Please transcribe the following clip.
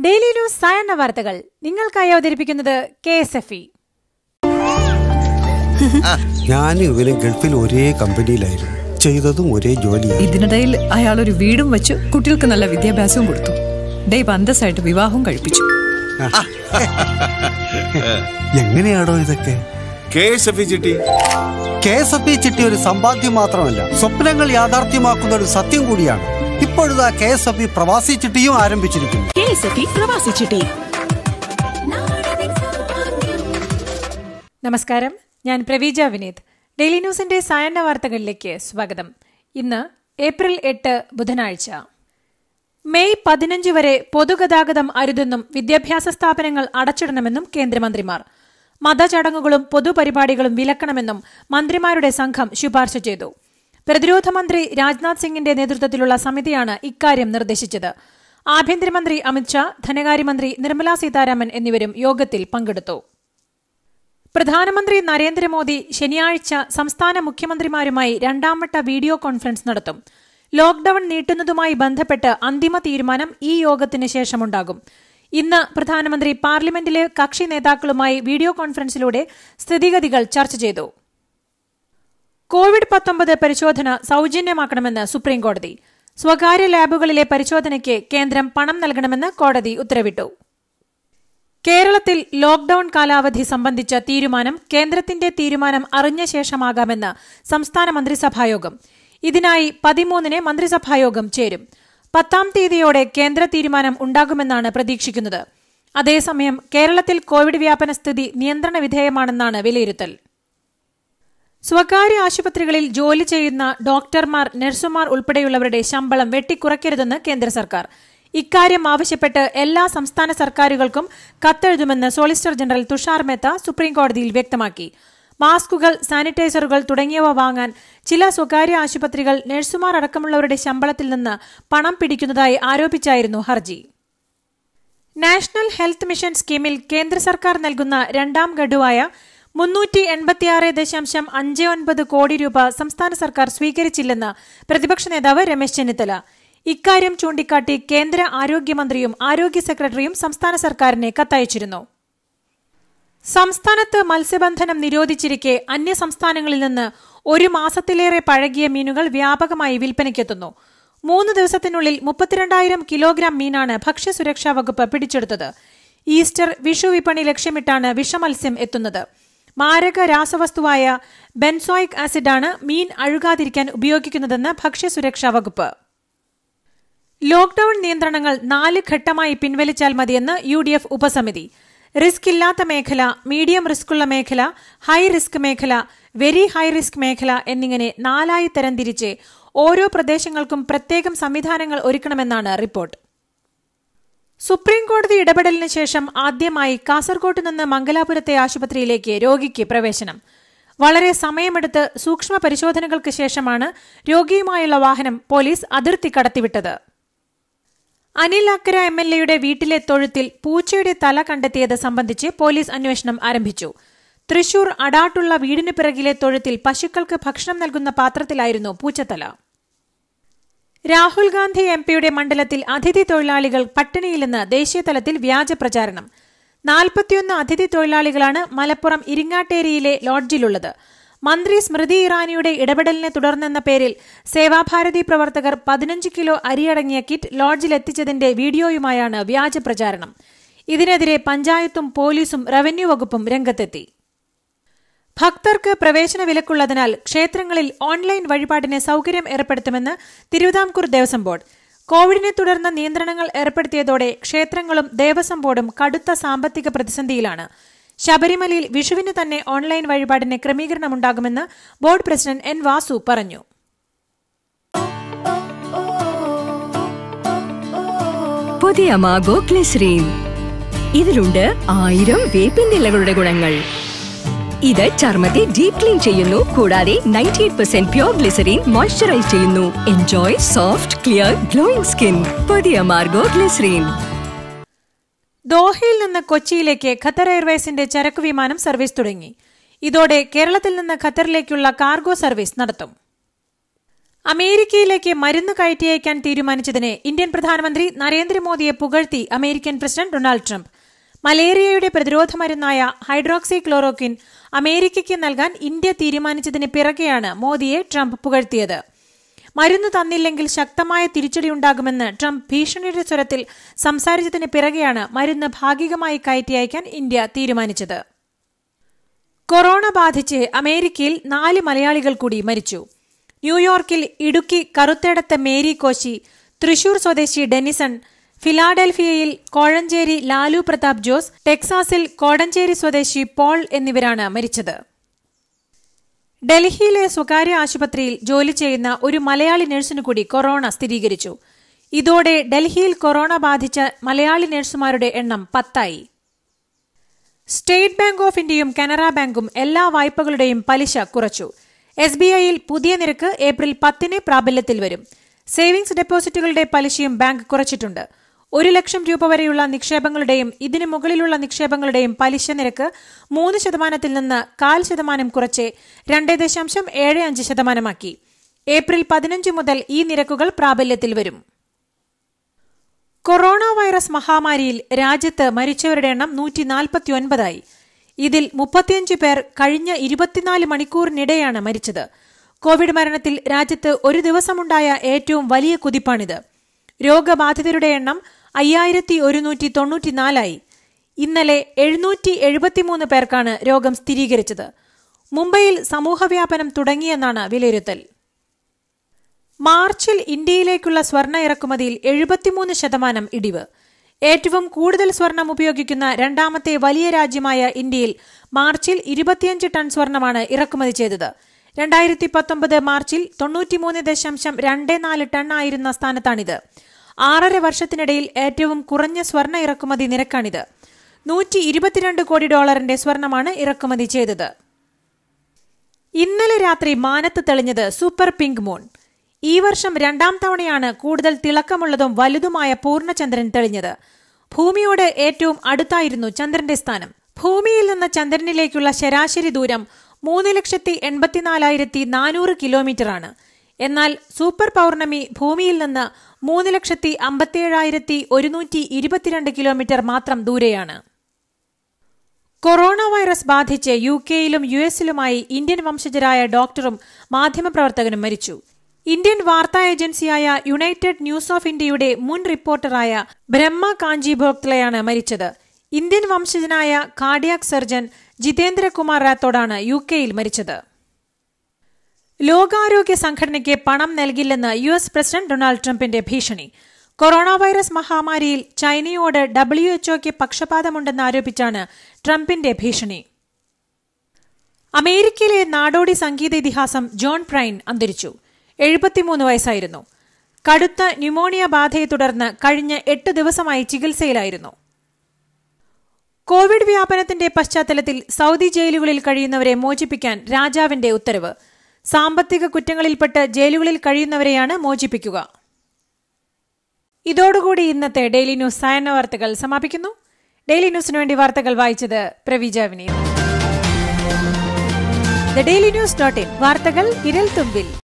daily news സായന്ന വാർത്തകൾ നിങ്ങൾക്കായി അവതരിപ്പിക്കുന്നത് കെ എസ് എഫ് ഇ ഞാനും ഇവനും ഗൾഫിൽ ഒരേ കമ്പനിയിലായിരുന്നു ചെയ്തതും ഒരേ ജോലിയായിരുന്നു ഇതിനിടയിൽ അയാൾ ഒരു വീടും വെച്ചു കുട്ടികൾക്ക് നല്ല വിദ്യാഭ്യാസവും കൊടുത്തു ദൈവം അന്തസ്സായിട്ട് വിവാഹവും കഴിപ്പിച്ചു എങ്ങനെയാണോ ഇതൊക്കെ കെ എസ് എഫ് ചിട്ടി കെ എസ് എഫ് ഇ ചിട്ടി ഒരു സമ്പാദ്യം മാത്രമല്ല സ്വപ്നങ്ങൾ യാഥാർത്ഥ്യമാക്കുന്ന ഒരു സത്യം കൂടിയാണ് ഇപ്പോഴിതാ കെ എസ് എഫ് ഇ പ്രവാസി ചിട്ടിയും ആരംഭിച്ചിരിക്കുന്നു കെ എസ് എഫ് ഇ പ്രവാസി ചിട്ടി നമസ്കാരം ഞാൻ പ്രവീജ വിനീത് ഡെയിലി ന്യൂസിന്റെ സായന്ന വാർത്തകളിലേക്ക് സ്വാഗതം ഇന്ന് ഏപ്രിൽ എട്ട് ബുധനാഴ്ച മെയ് പതിനഞ്ച് വരെ പൊതുഗതാഗതം അരുതെന്നും വിദ്യാഭ്യാസ സ്ഥാപനങ്ങൾ അടച്ചിടണമെന്നും കേന്ദ്രമന്ത്രിമാർ മതചടങ്ങുകളും പൊതുപരിപാടികളും വിലക്കണമെന്നും മന്ത്രിമാരുടെ സംഘം ശുപാർശ ചെയ്തു പ്രതിരോധ മന്ത്രി രാജ്നാഥ് സിംഗിന്റെ നേതൃത്വത്തിലുള്ള സമിതിയാണ് ഇക്കാര്യം നിർദ്ദേശിച്ചത് ആഭ്യന്തരമന്ത്രി അമിത്ഷാ ധനകാര്യമന്ത്രി നിർമ്മലാ സീതാരാമൻ എന്നിവരും യോഗത്തിൽ പങ്കെടുത്തു പ്രധാനമന്ത്രി നരേന്ദ്രമോദി ശനിയാഴ്ച സംസ്ഥാന മുഖ്യമന്ത്രിമാരുമായി രണ്ടാംവട്ട വീഡിയോ കോൺഫറൻസ് നടത്തും ലോക്ഡൌൺ നീട്ടുന്നതുമായി ബന്ധപ്പെട്ട് അന്തിമ തീരുമാനം ഈ യോഗത്തിന് ശേഷമുണ്ടാകും ഇന്ന് പ്രധാനമന്ത്രി പാർലമെന്റിലെ കക്ഷി നേതാക്കളുമായി വീഡിയോ കോൺഫറൻസിലൂടെ സ്ഥിതിഗതികൾ ചർച്ച ചെയ്തു കോവിഡ് പത്തൊമ്പത് പരിശോധന സൌജന്യമാക്കണമെന്ന് സുപ്രീംകോടതി സ്വകാര്യ ലാബുകളിലെ പരിശോധനയ്ക്ക് കേന്ദ്രം പണം നൽകണമെന്ന് കോടതി ഉത്തരവിട്ടു കേരളത്തിൽ ലോക്ഡൌൺ കാലാവധി സംബന്ധിച്ച തീരുമാനം കേന്ദ്രത്തിന്റെ തീരുമാനം അറിഞ്ഞ ശേഷമാകാമെന്ന് സംസ്ഥാന മന്ത്രിസഭായോഗം ഇതിനായി പതിമൂന്നിന് മന്ത്രിസഭായോഗം ചേരും പത്താം തീയതിയോടെ കേന്ദ്ര തീരുമാനം ഉണ്ടാകുമെന്നാണ് പ്രതീക്ഷിക്കുന്നത് അതേസമയം കേരളത്തിൽ കോവിഡ് വ്യാപന സ്ഥിതി നിയന്ത്രണ വിധേയമാണെന്നാണ് വിലയിരുത്തൽ സ്വകാര്യ ആശുപത്രികളിൽ ജോലി ചെയ്യുന്ന ഡോക്ടർമാർ നഴ്സുമാർ ഉൾപ്പെടെയുള്ളവരുടെ ശമ്പളം വെട്ടിക്കുറയ്ക്കരുതെന്ന് കേന്ദ്ര സർക്കാർ ഇക്കാര്യം ആവശ്യപ്പെട്ട് എല്ലാ സംസ്ഥാന സർക്കാരുകൾക്കും കത്തെഴുതുമെന്ന് സോളിസിറ്റർ ജനറൽ തുഷാർ മേത്ത സുപ്രീംകോടതിയിൽ വ്യക്തമാക്കി മാസ്കുകൾ സാനിറ്റൈസറുകൾ തുടങ്ങിയവ വാങ്ങാൻ ചില സ്വകാര്യ ആശുപത്രികൾ നഴ്സുമാർ അടക്കമുള്ളവരുടെ ശമ്പളത്തിൽ നിന്ന് പണം പിടിക്കുന്നതായി ആരോപിച്ചായിരുന്നു ഹർജി നാഷണൽ ഹെൽത്ത് മിഷൻ സ്കീമിൽ കേന്ദ്ര സർക്കാർ നൽകുന്ന രണ്ടാം ഗഡുവായ മുന്നൂറ്റി എൺപത്തിയാറ് ദശാംശം അഞ്ച് ഒൻപത് കോടി രൂപ സംസ്ഥാന സർക്കാർ സ്വീകരിച്ചില്ലെന്ന് പ്രതിപക്ഷ നേതാവ് രമേശ് ചെന്നിത്തല ഇക്കാര്യം ചൂണ്ടിക്കാട്ടി കേന്ദ്ര ആരോഗ്യമന്ത്രിയും ആരോഗ്യ സെക്രട്ടറിയും സംസ്ഥാന സർക്കാരിനെ കത്തയച്ചിരുന്നു സംസ്ഥാനത്ത് മത്സ്യബന്ധനം നിരോധിച്ചിരിക്കെ അന്യ സംസ്ഥാനങ്ങളിൽ നിന്ന് ഒരു മാസത്തിലേറെ പഴകിയ മീനുകൾ വ്യാപകമായി വിൽപ്പനയ്ക്കെത്തുന്നു മൂന്ന് ദിവസത്തിനുള്ളിൽ മുപ്പത്തിരണ്ടായിരം കിലോഗ്രാം മീനാണ് ഭക്ഷ്യസുരക്ഷാ വകുപ്പ് പിടിച്ചെടുത്തത് ഈസ്റ്റർ വിഷു വിപണി ലക്ഷ്യമിട്ടാണ് വിഷമത്സ്യം എത്തുന്നത് മാരക രാസവസ്തുവായ ബെൻസോയിക് ആസിഡാണ് മീൻ അഴുകാതിരിക്കാൻ ഉപയോഗിക്കുന്നതെന്ന് ഭക്ഷ്യസുരക്ഷാ വകുപ്പ് ലോക്ഡൌൺ നിയന്ത്രണങ്ങൾ നാല് ഘട്ടമായി പിൻവലിച്ചാൽ മതിയെന്ന് യു ഡി എഫ് ഉപസമിതി റിസ്ക് ഇല്ലാത്ത മേഖല മീഡിയം റിസ്ക്കുള്ള മേഖല ഹൈ റിസ്ക് മേഖല വെരി ഹൈ റിസ്ക് മേഖല എന്നിങ്ങനെ നാലായി തരംതിരിച്ച് ഓരോ പ്രദേശങ്ങൾക്കും പ്രത്യേകം സംവിധാനങ്ങൾ ഒരുക്കണമെന്നാണ് റിപ്പോർട്ട് സുപ്രീംകോടതി ഇടപെടലിന് ശേഷം ആദ്യമായി കാസർകോട്ട് നിന്ന് മംഗലാപുരത്തെ ആശുപത്രിയിലേക്ക് രോഗിക്ക് പ്രവേശനം വളരെ സമയമെടുത്ത് സൂക്ഷ്മ പരിശോധനകൾക്ക് ശേഷമാണ് രോഗിയുമായുള്ള വാഹനം പോലീസ് അതിർത്തി കടത്തിവിട്ടത് അനിൽ അക്കര എം എൽ എയുടെ വീട്ടിലെ തൊഴുത്തിൽ പൂച്ചയുടെ തല കണ്ടെത്തിയത് സംബന്ധിച്ച് പോലീസ് അന്വേഷണം ആരംഭിച്ചു തൃശൂർ അടാട്ടുള്ള വീടിന് പിറകിലെ തൊഴുത്തിൽ പശുക്കൾക്ക് ഭക്ഷണം നൽകുന്ന പാത്രത്തിലായിരുന്നു പൂച്ചത്തല രാഹുൽ ഗാന്ധി എം പിയുടെ മണ്ഡലത്തിൽ അതിഥി തൊഴിലാളികൾ പട്ടിണിയിലെന്ന് ദേശീയതലത്തിൽ വ്യാജ പ്രചാരണം നാൽപ്പത്തിയൊന്ന് അതിഥി തൊഴിലാളികളാണ് മലപ്പുറം ഇരിങ്ങാട്ടേരിയിലെ ലോഡ്ജിലുള്ളത് മന്ത്രി സ്മൃതി ഇറാനിയുടെ ഇടപെടലിനെ തുടർന്നെന്ന പേരിൽ സേവാഭാരതി പ്രവർത്തകർ പതിനഞ്ച് കിലോ അരിയടങ്ങിയ കിറ്റ് ലോഡ്ജിലെത്തിച്ചതിന്റെ വീഡിയോയുമായാണ് വ്യാജ പ്രചാരണം ഇതിനെതിരെ പഞ്ചായത്തും പോലീസും റവന്യൂ വകുപ്പും രംഗത്തെത്തി ഭക്തർക്ക് പ്രവേശന വിലക്കുള്ളതിനാൽ ക്ഷേത്രങ്ങളിൽ ഓൺലൈൻ വഴിപാടിന് സൌകര്യം ഏർപ്പെടുത്തുമെന്ന് തിരുവിതാംകൂർ ദേവസ്വം ബോർഡ് കോവിഡിനെ തുടർന്ന് നിയന്ത്രണങ്ങൾ ഏർപ്പെടുത്തിയതോടെ ക്ഷേത്രങ്ങളും ദേവസ്വം ബോർഡും കടുത്ത സാമ്പത്തിക പ്രതിസന്ധിയിലാണ് ശബരിമലയിൽ വിഷുവിന് തന്നെ ഓൺലൈൻ വഴിപാടിന് ക്രമീകരണമുണ്ടാകുമെന്ന് ബോർഡ് പ്രസിഡന്റ് എൻ വാസു പറഞ്ഞു പുതിയ മാഗോ ഗ്ലിസറീൻ ഇതിലുണ്ട് ആയിരം വേപ്പിന്റെ ഇലകളുടെ ഗുണങ്ങൾ ഇത് ചർമ്മത്തെ ഡീപ് ക്ലീൻ ചെയ്യുന്നു കൂടാതെ ninety eight percent pure glycerine moisturise ചെയ്യുന്നു enjoy soft clear glowing skin പുതിയ മാർഗോ ഗ്ലിസറീൻ ദോഹയിൽ നിന്ന് കൊച്ചിയിലേക്ക് ഖത്തർ എയർവേസിന്റെ ചരക്കു വിമാനം സർവീസ് തുടങ്ങി ഇതോടെ കേരളത്തിൽ നിന്ന് ഖത്തറിലേക്കുള്ള കാർഗോ സർവീസ് നടത്തും അമേരിക്കയിലേക്ക് മരുന്ന് കയറ്റി അയക്കാൻ തീരുമാനിച്ചതിനെ ഇന്ത്യൻ പ്രധാനമന്ത്രി നരേന്ദ്രമോദിയെ പുകഴ്ത്തി അമേരിക്കൻ പ്രസിഡന്റ് ഡൊണാൾഡ് ട്രംപ് മലേറിയയുടെ പ്രതിരോധ മരുന്നായ ഹൈഡ്രോക്സി ക്ലോറോക്വിൻ അമേരിക്കയ്ക്ക് നൽകാൻ ഇന്ത്യ തീരുമാനിച്ചതിന് പിറകെയാണ് മോദിയെ ട്രംപ് പുകഴ്ത്തിയത് മരുന്ന് തന്നില്ലെങ്കിൽ ശക്തമായ തിരിച്ചടിയുണ്ടാകുമെന്ന് ട്രംപ് ഭീഷണിയുടെ സ്വരത്തിൽ സംസാരിച്ചതിന് പിറകെയാണ് മരുന്ന് ഭാഗികമായി കയറ്റി അയക്കാൻ ഇന്ത്യ തീരുമാനിച്ചത് കൊറോണ ബാധിച്ച് അമേരിക്കയിൽ നാല് മലയാളികൾ കൂടി മരിച്ചു ന്യൂയോർക്കിൽ ഇടുക്കി കറുത്തേടത്ത് മേരി കോശി തൃശൂർ സ്വദേശി ഡെനിസൺ ഫിലാഡൽഫിയയിൽ കോഴഞ്ചേരി ലാലു പ്രതാപ് ജോസ് ടെക്സാസിൽ കോടഞ്ചേരി സ്വദേശി പോൾ എന്നിവരാണ് മരിച്ചത് ഡൽഹിയിലെ സ്വകാര്യ ആശുപത്രിയിൽ ജോലി ചെയ്യുന്ന ഒരു മലയാളി നഴ്സിനു കൂടി കൊറോണ സ്ഥിരീകരിച്ചു ഇതോടെ ഡൽഹിയിൽ കൊറോണ ബാധിച്ച മലയാളി നഴ്സുമാരുടെ എണ്ണം പത്തായി സ്റ്റേറ്റ് ബാങ്ക് ഓഫ് ഇന്ത്യയും കനറ ബാങ്കും എല്ലാ വായ്പകളുടെയും പലിശ കുറച്ചു എസ് ബി ഐയിൽ പുതിയ നിരക്ക് ഏപ്രിൽ പത്തിന് പ്രാബല്യത്തിൽ വരും സേവിംഗ്സ് ഡെപ്പോസിറ്റുകളുടെ പലിശയും ബാങ്ക് കുറച്ചിട്ടുണ്ട് ഒരു ലക്ഷം രൂപ വരെയുള്ള നിക്ഷേപങ്ങളുടെയും ഇതിനു മുകളിലുള്ള നിക്ഷേപങ്ങളുടെയും പലിശ നിരക്ക് മൂന്ന് ശതമാനത്തിൽ നിന്ന് കാൽ ശതമാനം കുറച്ച് രണ്ട് ദശാംശം ഏഴ് അഞ്ച് ശതമാനമാക്കി ഏപ്രിൽ പതിനഞ്ച് മുതൽ ഈ നിരക്കുകൾ പ്രാബല്യത്തിൽ വരും കൊറോണ വൈറസ് മഹാമാരിയിൽ രാജ്യത്ത് മരിച്ചവരുടെ എണ്ണം നൂറ്റി നാൽപ്പത്തിയൊൻപതായി ഇതിൽ മുപ്പത്തിയഞ്ച് പേർ കഴിഞ്ഞ ഇരുപത്തിനാല് മണിക്കൂറിനിടെയാണ് മരിച്ചത് കോവിഡ് മരണത്തിൽ രാജ്യത്ത് ഒരു ദിവസമുണ്ടായ ഏറ്റവും വലിയ കുതിപ്പാണിത് രോഗബാധിതരുടെ എണ്ണം അയ്യായിരത്തി ഒരുന്നൂറ്റി തൊണ്ണൂറ്റിനാലായി ഇന്നലെ എഴുന്നൂറ്റി എഴുപത്തിമൂന്ന് പേർക്കാണ് രോഗം സ്ഥിരീകരിച്ചത് മുംബൈയിൽ സമൂഹവ്യാപനം തുടങ്ങിയെന്നാണ് വിലയിരുത്തൽ മാർച്ചിൽ ഇന്ത്യയിലേക്കുള്ള സ്വർണ്ണ ഇറക്കുമതിയിൽ എഴുപത്തിമൂന്ന് ശതമാനം ഇടിവ് ഏറ്റവും കൂടുതൽ സ്വർണം ഉപയോഗിക്കുന്ന രണ്ടാമത്തെ വലിയ രാജ്യമായ ഇന്ത്യയിൽ മാർച്ചിൽ ഇരുപത്തിയഞ്ച് ടൺ സ്വർണമാണ് ഇറക്കുമതി ചെയ്തത് രണ്ടായിരത്തി പത്തൊമ്പത് മാർച്ചിൽ തൊണ്ണൂറ്റിമൂന്ന് ദശാംശം രണ്ട് നാല് ടൺ ആയിരുന്ന സ്ഥാനത്താണിത് ആറര വർഷത്തിനിടയിൽ ഏറ്റവും കുറഞ്ഞ സ്വർണ്ണ ഇറക്കുമതി നിരക്കാണിത് നൂറ്റി ഇരുപത്തിരണ്ട് കോടി ഡോളറിന്റെ സ്വർണമാണ് ഇറക്കുമതി ചെയ്തത് ഇന്നലെ രാത്രി മാനത്ത് തെളിഞ്ഞത് സൂപ്പർ പിങ്ക് മൂൺ ഈ വർഷം രണ്ടാം തവണയാണ് കൂടുതൽ തിളക്കമുള്ളതും വലുതുമായ പൂർണ്ണചന്ദ്രൻ തെളിഞ്ഞത് ഭൂമിയോട് ഏറ്റവും അടുത്തായിരുന്നു ചന്ദ്രന്റെ സ്ഥാനം ഭൂമിയിൽ നിന്ന് ചന്ദ്രനിലേക്കുള്ള ശരാശരി ദൂരം മൂന്ന് ലക്ഷത്തി എൺപത്തിനാലായിരത്തി നാനൂറ് കിലോമീറ്ററാണ് എന്നാൽ സൂപ്പർ പൗർണമി ഭൂമിയിൽ നിന്ന് മൂന്ന് ലക്ഷത്തി അമ്പത്തിയേഴായിരത്തി ഒരുന്നൂറ്റി ഇരുപത്തിരണ്ട് കിലോമീറ്റർ മാത്രം ദൂരെയാണ് കൊറോണ വൈറസ് ബാധിച്ച് യു കെയിലും യു എസിലുമായി ഇന്ത്യൻ വംശജരായ ഡോക്ടറും മാധ്യമപ്രവർത്തകനും മരിച്ചു ഇന്ത്യൻ വാർത്താ ഏജൻസിയായ യുണൈറ്റഡ് ന്യൂസ് ഓഫ് ഇന്ത്യയുടെ മുൻ റിപ്പോർട്ടറായ ബ്രഹ്മ കാഞ്ചി ഭോക്തളയാണ് മരിച്ചത് ഇന്ത്യൻ വംശജനായ കാർഡിയാക് സർജൻ ജിതേന്ദ്രകുമാർ റാത്തോഡാണ് യു കെയിൽ മരിച്ചത് ലോകാരോഗ്യ സംഘടനയ്ക്ക് പണം നൽകില്ലെന്ന് യു എസ് പ്രസിഡന്റ് ഡൊണാൾഡ് ട്രംപിന്റെ ഭീഷണി കൊറോണ വൈറസ് മഹാമാരിയിൽ ചൈനയോട് ഡബ്ല്യു എച്ച്ഒക്ക് പക്ഷപാതമുണ്ടെന്ന് ആരോപിച്ചാണ് ട്രംപിന്റെ ഭീഷണി അമേരിക്കയിലെ നാടോടി സംഗീത ഇതിഹാസം ജോൺ പ്രൈൻ അന്തരിച്ചു എഴുപത്തിമൂന്ന് വയസ്സായിരുന്നു കടുത്ത ന്യൂമോണിയ ബാധയെ തുടർന്ന് കഴിഞ്ഞ എട്ട് ദിവസമായി ചികിത്സയിലായിരുന്നു കോവിഡ് വ്യാപനത്തിന്റെ പശ്ചാത്തലത്തിൽ സൗദി ജയിലുകളിൽ കഴിയുന്നവരെ മോചിപ്പിക്കാൻ രാജാവിന്റെ ഉത്തരവ് സാമ്പത്തിക കുറ്റങ്ങളിൽപ്പെട്ട് ജയിലുകളിൽ കഴിയുന്നവരെയാണ് മോചിപ്പിക്കുക ഇതോടുകൂടി ഇന്നത്തെ ഡെയിലി ന്യൂസ് സായന്ന വാർത്തകൾ സമാപിക്കുന്നു ഡെയിലി ന്യൂസിനു വേണ്ടി വാർത്തകൾ വായിച്ചത് Praveeja Vineeth the daily news dot in വാർത്തകൾ ഇരൽ തുമ്പിൽ